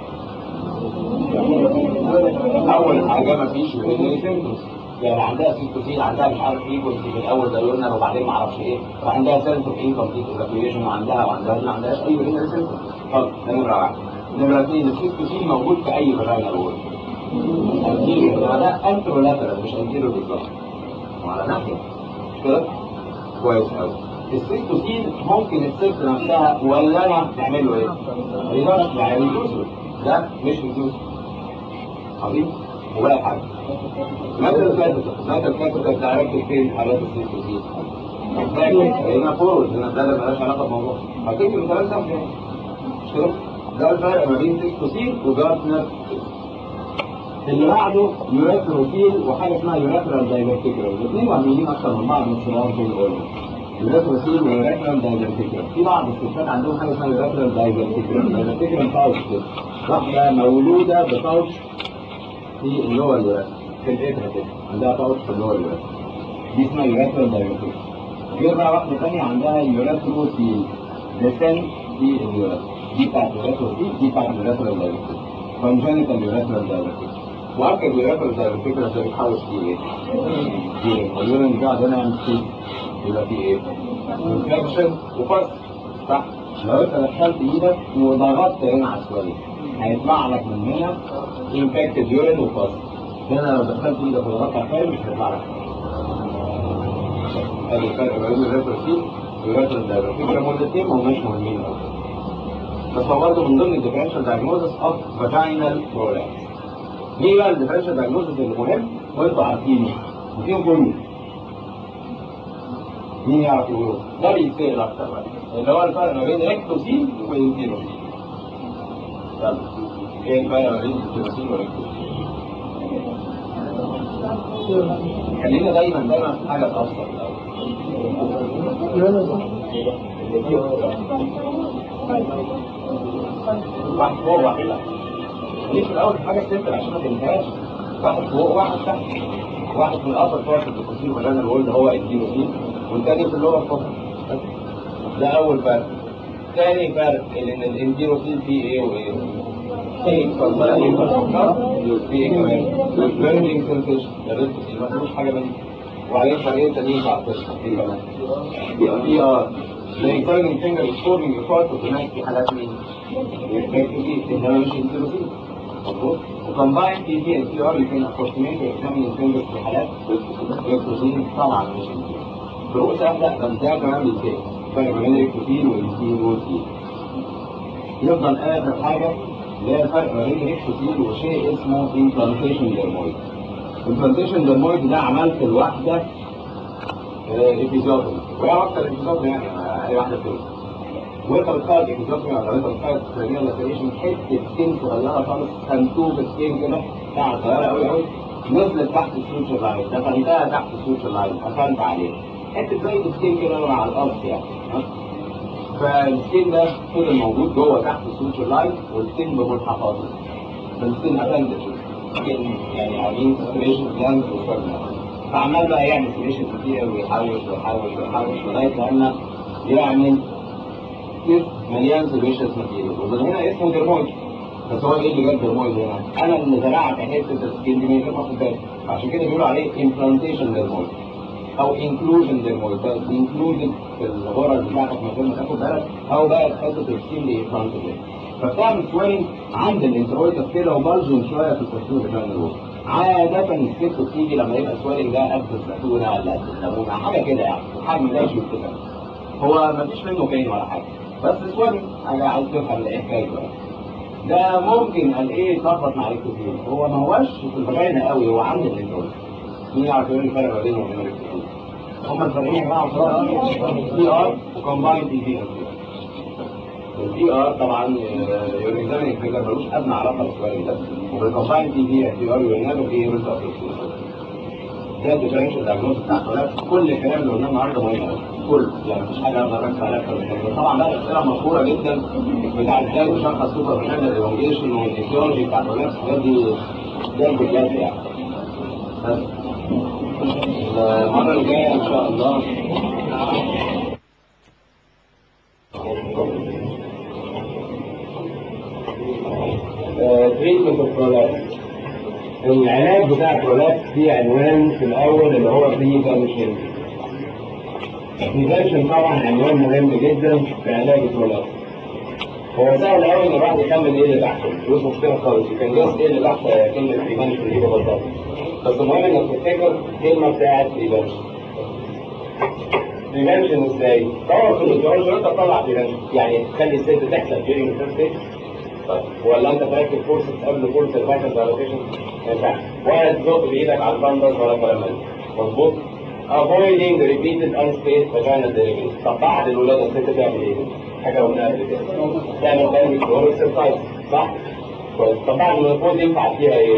اول حاجه ما فيش يورينري سيمبتومز يعني عندها سيستوسين عندها مش عارف ايه كنت في الاول ده يورينر وبعدين ما اعرفش ايه وعندها سنس اوف انكمبليت ايفاكيويشن وعندها وعندها ما عندهاش اي يورينري سيمبتومز طب ده نمره واحد نمره اثنين السيستوسين موجود في اي فاجينا وول انتيريور ده انترولاترال مش انتيريور بالظبط وعلى ناحيه مش كده كويس قوي السيستوسين ممكن الست نفسها ولا انا تعمل له ايه؟ ريدكشن يعني ريديوسر ده مش ريديوسر عظيم ولا حاجه ماذا الكاتب ماذا الكاتب دايركت فين حالات السيستوسين هنا فورورد هنا ده مالهاش علاقه بموضوع هتكتب الكلام ده مش كده؟ ده الفرق ما بين سيستوسين وجارتنر اللي بعده يوريثروفيل وحاجه اسمها يوريثرال دايفرتيكولار الاثنين وهميين اكتر من بعض من الصراع في الاورجن يوريثروفيل ويوريثرال دايفرتيكولار في بعض الستات عندهم حاجه اسمها يوريثرال دايفرتيكولار دايفرتيكولار باوش كده واحده مولوده بباوش في اللور يوريثرا في الاترا كده عندها باوش في اللور يوريثرا دي اسمها يوريثرال دايفرتيكولار في بقى واحده ثانيه عندها يوريثروفيل ديسنت في اليوريثرا دي بتاعت يوريثروفيل دي بتاعت يوريثرال دايفرتيكولار كونجنتال يوريثرال دايفرتيكولار واكد يوريثرال دايفرتيكولار ده بيتحوش فيه ايه؟ فيه اليورين بيقعد هنا يعمل فيه يبقى فيه ايه؟ انفكشن وفصل صح؟ لو انت دخلت ايدك وضغطت هنا على السؤال هيطلع لك من هنا انفكتد يورين وفصل هنا لو دخلت ايدك وضغطت على الفايل مش هيطلع لك ادي الفرق ما بين الريتروفيل والريتروفيل دايفرتيكولار هما الاثنين ما هماش مهمين قوي بس هو برضه من ضمن الديفرنشال دايجنوزس اوف فاجينال برولابس ليه بقى الديفرنشال دايجنوزس اللي مهم وانتوا عارفينه وفيهم كله مين يعرف يقوله؟ ده بيتسأل اكتر بقى اللي هو الفرق ما بين ريكتوسين وانتيروسين يلا ايه الفرق ما بين انتيروسين وريكتوسين؟ خلينا دايما دايما في حاجه ابسط واحد فوق واحد تحت ليه في الاول حاجه سيمبل عشان ما تنساهاش واحد فوق واحد تحت واحد في الابر بارت الكوسين وبنانا الولد هو الدينوسين والتاني في اللور فوق ده اول فرق ثاني فرق ان الانديروسين فيه ايه وايه ايه فالفرق ايه في ايه كمان بيرنينج سنسيشن ده بس ما فيهوش حاجه منه وبعدين فرقين تانيين بعد تشرح ايه كمان في ار الانسان فينجر سكورنج فارت هناك في حالات مين؟ انما مش انتيروسين مظبوط وكمباين تي دي ان تي ار يمكن ابروكسيميت اكزامين الفينجر في حالات الكتروسين طبعا مش انتيروسين فروق سهله بس ده كمان بيتسال فرق ما بين الكتروسين والانتين والتين يفضل اخر حاجه اللي هي الفرق ما بين الكتروسين وشيء اسمه امبلانتيشن ديرمويد امبلانتيشن ديرمويد ده عملت الواحده ابيزوتومي وهي اكتر ابيزوتومي يعني هي واحده فيهم وانت بتخيل ابيزوتومي ولا انت بتخيل كرينيال لاتريشن حته سكين صغيره خالص سنتوب سكين كده بتاع صغيره قوي قوي نزلت تحت السوتشر لاين دخلتها تحت السوتشر لاين قفلت عليه حته زي السكين كده مع الارض يعني فالسكين ده فضل موجود جوه تحت السوتشر لاين والسكين بملحقاته فالسكين قفلت يعني عاملين سبريشن جلاند وفرنا فعمال بقى يعمل سبريشن كتير ويحوش ويحوش ويحوش لغايه لما يعمل كيس مليان سبريشن ماتيريال ومن هنا اسمه درمويد بس هو ايه اللي جاب درمويد هنا؟ انا اللي زرعت حته السكين دي من غير ما اخد بالي عشان كده بيقولوا عليه امبلانتيشن درمويد او انكلوجن درمويد ده انكلوجن في الغرز بتاعتك من غير ما تاخد بالك او بقى حته السكين اللي امبلانتد فبتعمل سوينج عند الانترويتس كده وبلجن شويه في الكورتيزون بتاع الروح عادة الست بتيجي لما يبقى السويلنج ده قد الزيتونة ولا قد الليمونة حاجة كده يعني حجم ده يشوف كده هو مفيش منه بين ولا حاجة بس سويلنج حاجة عايز تفهم ايه حكايته ده ممكن قال ايه يتلخبط مع الكتين هو ما هوش في الفجاينة قوي هو عند الانترويتس مين يعرف يقول الفرق ما بينه وبين الكتين هما الفرقين يا جماعة بي ار وكومباين تي دي الدي ار طبعا يوريزامين فيجر ملوش ادنى علاقه بالسؤال ده وبالكومباين تي دي الدي ار يورينال في ايه ده الديفرنشال دايجنوز بتاع الولاد كل الكلام اللي قلناه النهارده مهم قوي كله يعني مفيش حاجه اقدر اركز عليها اكتر من كده طبعا بقى الاسئله مشهوره جدا بتاع ازاي نشخص سوبر فينال ايفونجيشن والفيسيولوجي بتاع الولاد الحاجات دي ده البجد يعني بس المره الجايه ان شاء الله بتاع البرولابس في عنوان في الاول اللي هو بريفنشن بريفنشن طبعا عنوان مهم جدا في علاج البرولابس هو سهل قوي ان الواحد يكمل ايه اللي تحته مش مشكله خالص كان جاست ايه اللي تحت كلمه بريفنشن دي ببساطه بس المهم انك تفتكر الكلمه بتاعت بريفنشن بريفنشن ازاي؟ طبعا في الاجراج انت تطلع بريفنشن يعني تخلي الست تحصل during the first stage طيب ولا انت تركب فورسز قبل فورس الفاكتور دايلاتيشن ما ينفعش ولا تزق بايدك على البندس ولا كلام من ده مظبوط avoiding repeated unspaced vaginal delivery طب بعد الولاده الست تعمل ايه؟ حاجه قلناها قبل كده تعمل تاني كلور اكسرسايز صح؟ كويس طب بعد ما المفروض ينفع فيها ايه؟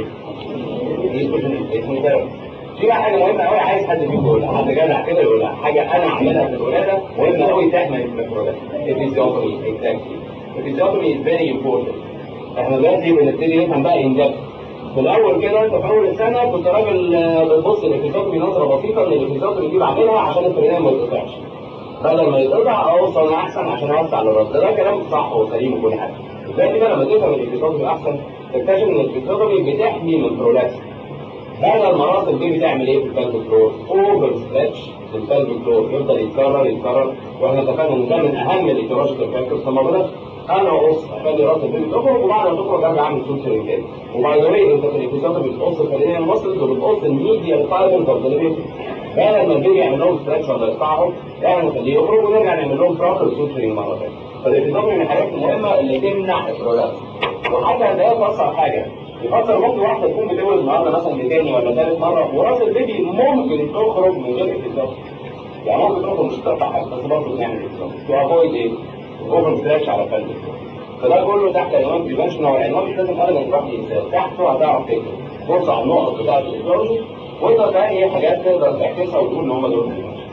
يسكن اسمه ثيرابي في بقى حاجه مهمه قوي عايز حد فيكم يقولها حد جدع كده يقولها حاجه انا اعملها في الولاده مهمه قوي تحمل في الولاده الفيزيوتومي اكزاكتلي الفيزيوتومي از فيري امبورتنت احنا دلوقتي بنبتدي نفهم بقى انجاز في الاول كده انت في اول السنه كنت راجل آه، بتبص للفيزيوتومي نظره بسيطه ان الفيزيوتومي دي بعملها عشان الفرينان ما يتقطعش بدل ما يتقطع اوصل احسن عشان اوسع للراس ده, ده كلام صح وسليم وكل حاجه دلوقتي بقى لما تفهم الفيزيوتومي احسن تكتشف ان الفيزيوتومي بتحمي من البرولابس بدل ما راس البيبي تعمل ايه في البلد فلور؟ اوفر ستريتش في البلد فلور يفضل يتكرر يتكرر واحنا اتفقنا ان ده من اهم الايتيولوجيكال فاكتورز فما بلاش انا اقص اخلي راس البيبي تخرج وبعد ما تخرج ارجع اعمل سوتشرنج تاني وبعد ذا واي انت في الابيزود بتقص الخليه المصري وبتقص الميديا فايبرز اوف ذا بيبي بدل ما البيبي يعمل لهم ستريتش ولا يقطعهم احنا نخليه يخرج ونرجع نعمل لهم بروبر سوتشرنج مره ثانيه فالابيزود من الحاجات المهمه اللي تمنع البرولابس وحتى ده يفسر حاجه يفسر ممكن واحده تكون بتولد النهارده مثلا لتاني ولا ثالث مره وراس البيبي ممكن تخرج من غير ابيزود يعني ممكن تخرج مش تقطع حاجه بس برضه تعمل ابيزود تو افويد ايه؟ اوفر ستريتش على الفلد فده كله تحت عنوان بريفنشن هو العنوان مش لازم ابدا تروح للانسان تحته هتعرف تكتب بص على النقط بتاعت الايديولوجي وانت تلاقي حاجات تقدر تعكسها وتقول ان هم دول بريفنشن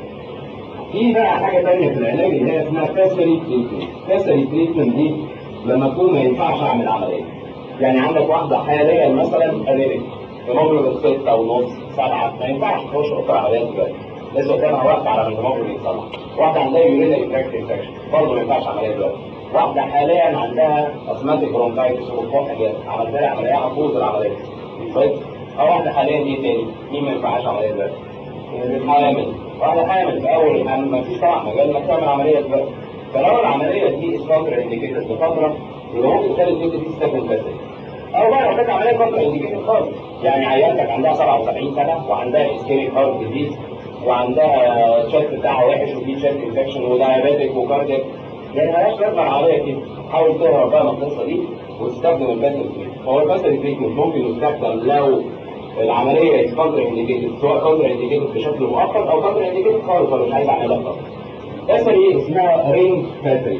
في بقى حاجه ثانيه في العلاج اللي هي اسمها كاسري تريتمنت كاسري تريتمنت دي لما اكون ما ينفعش اعمل عمليه يعني عندك واحده حاليا مثلا انيميك هيموجلوبين ستة ونص سبعة ما ينفعش تخش اوضه عمليات دلوقتي لسه قدامها وقت على ما الهيموجلوبين يتصلح واحده عندها يورينري تراكت انفكشن برضه ما ينفعش عمليه دلوقتي واحده حاليا عندها اسماتيك برونكايتس وفوق حاجات عملت لها عمليه هتبوظ العمليه كويس او واحده حاليا ايه تاني مين ما ينفعش عمليه دلوقتي حامل واحده حامل في اول الحمل ما فيش طبعا مجال انك تعمل عمليه دلوقتي فلو العمليه دي اسكونتر انديكيتد لفتره يبقى ممكن تخلي الست دي تستخدم بس او بقى لو كانت عمليه كونتر انديكيتد خالص يعني عيالتك عندها 77 سنه وعندها اسكيميك هارت ديزيز وعندها الشيست بتاعها وحش وفي تشيست انفكشن ودايابيتك وكارديك يعني مالهاش لازمه العمليه كده حاول تهرب بقى من القصه دي وتستخدم الباسل تريتمنت هو الباسل تريتمنت ممكن يستخدم لو العمليه كونتر انديكيتد سواء كونتر انديكيتد بشكل مؤقت او كونتر انديكيتد خالص ولا مش عايز اعملها خالص باسل اسمها رينج باسل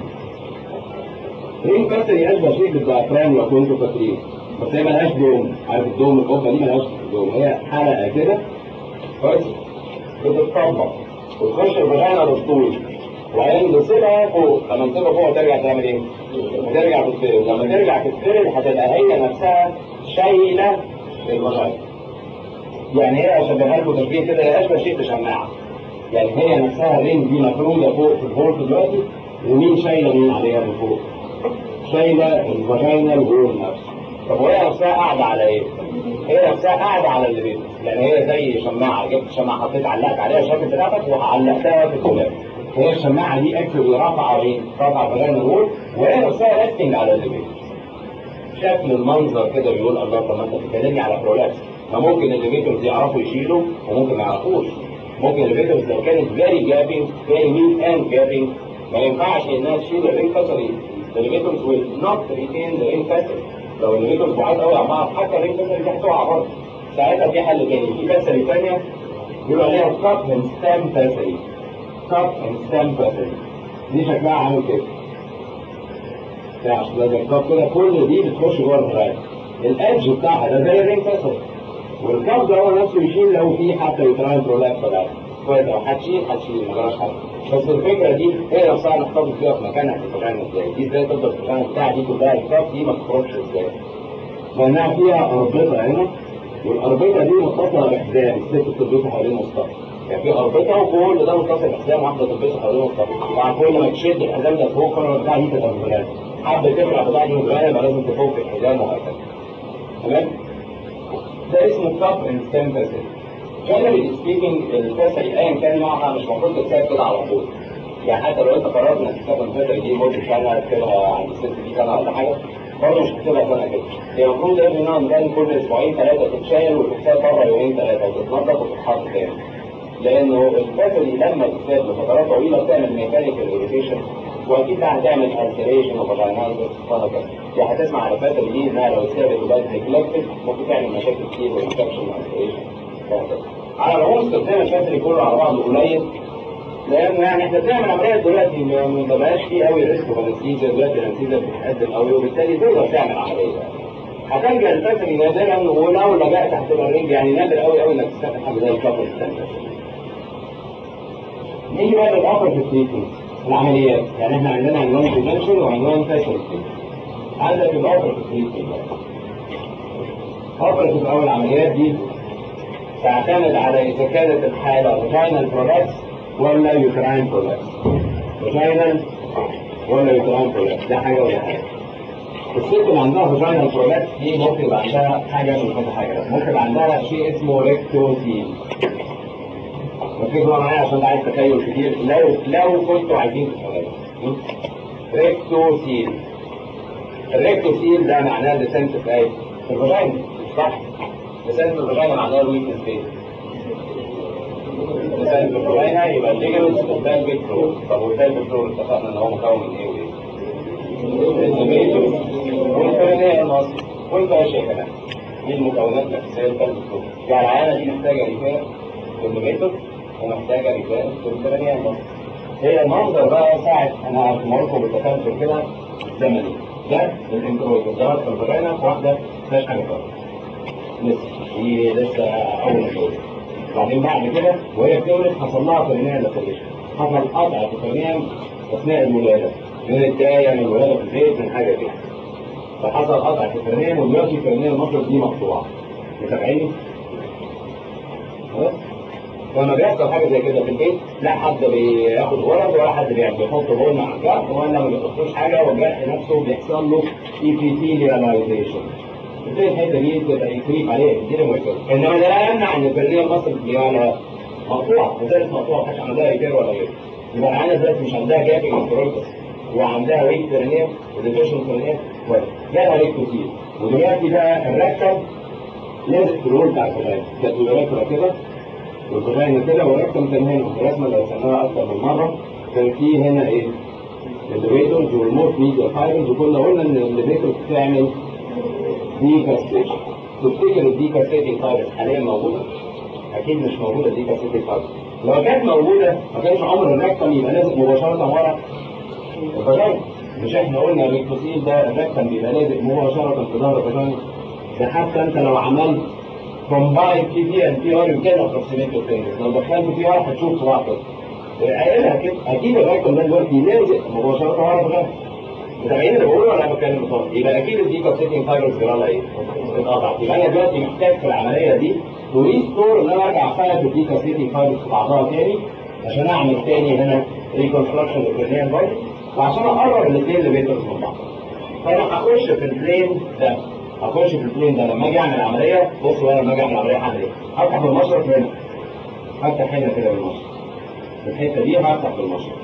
رينج باسل اشبه شيء بالزعفران لو كنتوا فاكرين بس هي ملهاش دوم عارف الدوم القبه دي ملهاش دوم هي حلقه كده كويس بتتطبق وتخش الفاجينا بالطول وبعدين نسيبها فوق لما نسيبها فوق ترجع تعمل ايه؟ وترجع تتفرد لما ترجع تتفرد هتبقى هي نفسها شايله الفاجينا يعني هي اشبهها لكم تشبيه كده هي اشبه شيء بشماعه يعني هي نفسها الرينج دي مفروده فوق في البورت دلوقتي ومين شايله مين عليها من فوق؟ شايله الفاجينا الجول نفسه طب وهي نفسها قاعده على ايه؟ هي نفسها قاعده على اللي بيت يعني هي زي شماعه جبت شماعه حطيت علقت عليها الشكل بتاعتك وعلقتها في الكلاب هي الشماعه دي اكتب رافعه ايه؟ رافعه فاجينا الجول وهي نفسها ريستنج على اللي بيت شكل المنظر كده بيقول الله طب ما انت بتتكلمني على برولابس ما ممكن الليفيتورز يعرفوا يشيلوا وممكن ما يعرفوش ممكن الليفيتورز لو كانت فيري جابينج فيري ميت اند جابينج ما ينفعش انها تشيل الرين كسري الليفيتورز ويل نوت ريتين ذا رين كسري لو الليفيتورز بعاد قوي عن بعض حتى الرين كسري دي هتقع برضه ساعتها في حل تاني في كسري ثانيه بيقولوا عليها كاب اند ستام كسري كاب اند ستام كسري دي شكلها عامل كده عشان لازم الكاب كده كل دي بتخش جوه الفراغ الادج بتاعها ده زي الرين كسر والكاب ده هو نفسه يشيل لو في حتى يتراين برولابس ولا حاجه كويس لو هتشيل هتشيل ما جراش حاجه بس الفكره دي هي نفسها نحتفظ فيها في مكانها في الفراغ ازاي دي ازاي تفضل في الفراغ بتاعها دي كلها الكاب دي ما تخرجش ازاي لانها فيها اربطه هنا والاربطه دي متصله بحزام الست بتلبسه حوالين مصطفى يعني في اربطه وكل ده متصل بحزام واحده تلبسه حوالين مصطفى طبعا كل ما تشد الحزام ده فوق كل ما بتاع دي تبقى في الفراغ حابب ترجع بتاع دي في الفراغ يبقى لازم تفك الحزام وهكذا تمام ده اسمه كاب اند ستيم فاسيلتي جنرالي سبيكينج الفاسيلتي ايا كان نوعها مش المفروض تتساب كده على طول يعني حتى لو انت قررت انك تستخدم الفاسيلتي دي مده سنه تسيبها عند الست دي سنه ولا حاجه برضه مش هتسيبها سنه كده هي المفروض افري نوع من كل اسبوعين ثلاثه تتشال وتتساب بره يومين ثلاثه وتتنضف وتتحط تاني لانه الفاسيلتي لما تتساب لفترات طويله بتعمل ميكانيكال اريتيشن واكيد بقى هتعمل السريشن وفاجينايتس وهكذا يعني هتسمع على الفاتره دي انها لو اتسابت وبقت نيجلكتد ممكن تعمل مشاكل كتير وانفكشن والسريشن وهكذا على العموم استخدام الفاتري كله على بعضه قليل لان يعني احنا بنعمل عمليات دلوقتي ما ما بقاش فيه قوي ريسك وانستيزيا دلوقتي الانستيزيا بتتقدم قوي وبالتالي تقدر تعمل عمليه هتلجا الفاتري نادرا ولو لجأت هتبقى الرينج يعني نادر قوي قوي انك تستخدم حاجه زي الكفر نيجي بقى للاوبر في التريتمنت العمليات يعني احنا عندنا عنوان بريفنشن وعنوان فاسيلتي عندك الاوبر في التريتمنت اوبر في اول العمليات دي تعتمد على اذا كانت الحاله فاجينال برولابس ولا يوتراين برولابس فاجينال ولا يوتراين برولابس ده حاجه ولا حاجه الست اللي عندها فاجينال برولابس دي ممكن يبقى عندها حاجه من كذا حاجه ممكن يبقى عندها شيء اسمه ريكتوسين ركزوا معايا عشان ده عايز تخيل كتير لو لو كنتوا عايزين تتخيلوا ريكتوسيل الريكتوسيل ده معناه ديسنت في ايه؟ في الفاجينا صح؟ ديسنت في الفاجينا معناه الويكنس فين؟ ديسنت في الفاجينا يبقى الليجمنتس قدام بيت فلور طب قدام بيت فلور اتفقنا ان هو مكون من ايه وايه؟ الزميل والفرنيه المصري والفاشيه كمان دي المكونات الاساسيه بتاعت الفلور يعني العيانه دي محتاجه ريفير كيلومتر ومحتاجه رجال كيلومترانيه مصر هي المنظر بقى ساعة انا هرسمه بالتسلسل كده زمني ده الانترويد ظهرت في الفرقانة واحدة مفيهاش حاجة خالص لسه دي لسه أول ما تولد وبعدين بعد كده وهي بتولد حصل لها فرنية لاسيليشن حصل قطع في الفرنية أثناء الولادة من الداية من الولادة في البيت من حاجة كده فحصل قطع في الفرنية ودلوقتي الفرنية المصرف دي مقطوعة متابعيني؟ خلاص؟ لما بيحصل حاجه زي كده في البيت لا حد بياخد غرض ولا حد بيعمل بيحط غرض على الجرح ولا ما بيحطوش حاجه والجرح نفسه بيحصل له ايبيثيلياليزيشن ازاي الحته دي تبقى يكريب عليها كتير ويكريب انما ده لا يمنع ان البرليه المصري دي ولا مقطوعه وزالت مقطوعه محدش عندها ريبير ولا غيره يبقى العيانه دلوقتي مش عندها جابنج انترولتس وعندها ويك برنيه وديفيشن برنيه جالها ريك كتير ودلوقتي بقى الركب لازق في الرول بتاع الفلاحين كانت الركبه كده والفجاينا كده والرقم كان هنا الرسمه اللي رسمناها اكتر من مره كان في هنا ايه؟ الليفيتورز والموت ميديا فايبرز وكنا قلنا ان الليفيتورز بتعمل ديكاستيشن تفتكر الديكاستيتنج فايبرز حاليا موجوده؟ اكيد مش موجوده الديكاستيتنج فايبرز لو كانت موجوده ما كانش عمر الرقم يبقى لازق مباشره ورا الفجاينا مش احنا قلنا الريكتوسيل ده الرقم بيبقى لازق مباشره في ظهر الفجاينا ده حتى انت لو عملت كومباين بي بي ان بي ار يمكن ابروكسيميت الفينجرز لو دخلت بي ار هتشوف صباع كده قايلها كده اكيد الرايكون ده دلوقتي لازق مباشره ورا الغرب متابعين اللي بقوله ولا انا بتكلم بصوت يبقى اكيد الدي كاسيتنج فايبرز جرالها ايه؟ اتقطعت يبقى انا دلوقتي محتاج في العمليه دي تو ريستور ان انا ارجع افرد الدي كاسيتنج فايبرز في بعضها تاني عشان اعمل تاني هنا ريكونستراكشن للبرنيان بودي وعشان اقرب الاثنين ليفيترز من بعض فانا هخش في البلين ده هخش في البلين ده لما اجي اعمل عمليه بص بقى لما اجي اعمل عمليه هعمل ايه؟ هفتح بالمشرط هنا هفتح هنا كده بالمشرط الحته دي هفتح بالمشرط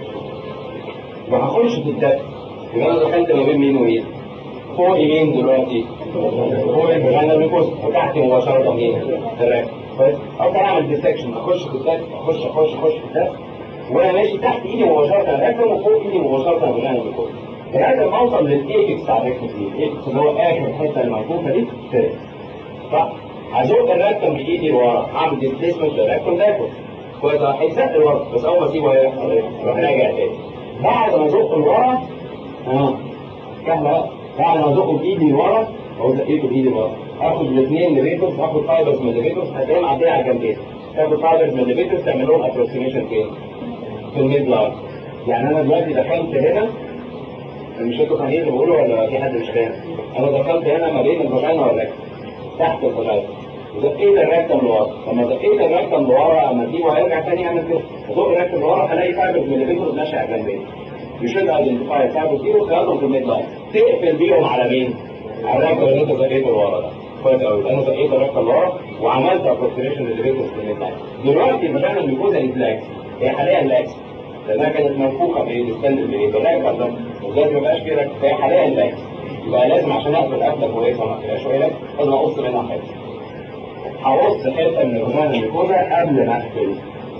وهخش في الدم يبقى انا دخلت ما بين مين ومين؟ فوق مين دلوقتي؟ فوق الفاجينا ميكوس وتحت مباشره مين؟ الرئه كويس؟ افضل اعمل ديسكشن اخش في الدم اخش اخش اخش في الدم وانا ماشي تحت ايدي مباشره الرئه وفوق ايدي مباشره الفاجينا ميكوس لغايه ما اوصل للايبكس بتاع الريكتوسيل الايبكس اللي هو اخر حته المنفوخه دي كده صح هزق الركتم بايدي لورا اعمل ديسبيسمنت للركتم ده كويس هيتزق لورا بس اول ما اسيبه هيحصل ايه؟ يروح راجع تاني بعد ما ازقه لورا اه سهله بعد ما ازقه بايدي لورا او زقيته بايدي لورا اخد الاثنين ليفيتورز اخد فايبرز من الليفيتورز هتلاقيها معديه على الجنبين تاخد فايبرز من الليفيتورز تعمل لهم ابروكسيميشن فين؟ في الميد لاين يعني انا دلوقتي دخلت هنا مش انتوا فاهمين اللي بقوله ولا في حد مش فاهم؟ انا دخلت هنا ما بين الفاجينا والركب تحت الفاجينا وزقيت الركب لورا لما زقيت الركب لورا اما اسيبه هيرجع تاني يعمل كده ازق الركب لورا هلاقي فايبرز من الليفيتورز ماشيه على الجنبين يشد ايدنتيفاي الفايبرز دي وتخليهم في الميد لاين تقفل بيهم على مين؟ على الركب اللي انت زقيته لورا ده كويس قوي انا زقيت الرقه لورا وعملت ابروكسيميشن للريتوس في الميد لاين دلوقتي الفاجينا الميكوزا ريفلاكس هي حاليا لاكس لانها كانت منفوخه بايه ديستندد بايه بالراكه ده ودلوقتي ما بقاش فيه راكه فهي حاليا لاكس يبقى لازم عشان اقفل قفله كويسه ما تبقاش شويه لاكس لازم اقص منها حته هقص حته من الفاجينا الميكوزا قبل ما اقفل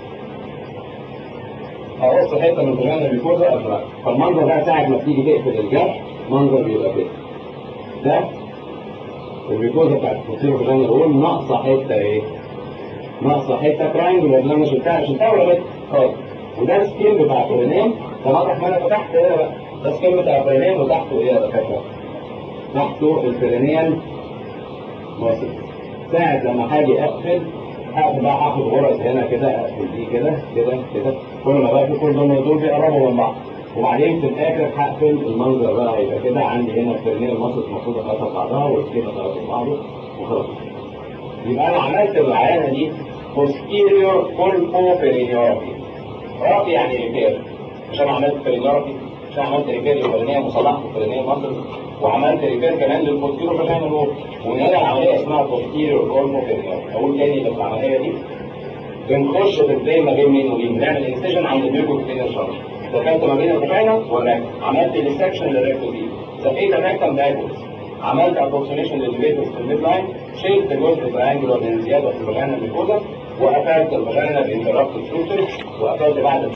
هقص حته من الفاجينا الميكوزا قبل ما اقفل فالمنظر ده ساعه ما بتيجي تقفل الجرح منظر بيبقى كده ده الميكوزا بتاعت التصوير فاجينا الأول ناقصه حته ايه؟ ناقصه حته تراينجل اللي انا شلتها شلتها ولا بس خالص وده السكين بتاع الفرينين ده واضح ما انا فتحت هنا بقى ده السكين بتاع الفرينين وتحته ايه يا دكاتره؟ تحته الفرينيال واصل ساعة لما هاجي اقفل هقفل بقى هاخد غرز هنا كده اقفل دي كده كده كده كل ما بقفل كل دول دول بيقربوا من بعض وبعدين في الاخر هقفل المنظر بقى هيبقى كده عندي هنا الفرينيال ماسل المفروض اخلص بعضها والسكين اخلص بعضه وخلاص يبقى انا عملت العيانه دي posterior pulpo perineopathy رابي يعني ريبير مش انا عملت perineopathy مش انا عملت ريبير للفرنيه مصلحه الفرنيه مصر وعملت ريبير كمان للبوستيرور فاجينا لوب ومن هنا العمليه اسمها posterior pulpo perineopathy اقول تاني اللي في العمليه دي بنخش في البلاي ما بين مين ومين بنعمل انستيشن عند البيوكوكتين شارج دخلت ما بين الفاجينا والريكتم عملت السكشن للريكتم دي زقيت الريكتم باكورز عملت ابروكسيميشن للبيتوس في الميد لاين شلت جزء تريانجلر من زياده في الفاجينا الميكوزا وقفلت الفاجينا بانترابت ستروكتور وقفلت بعد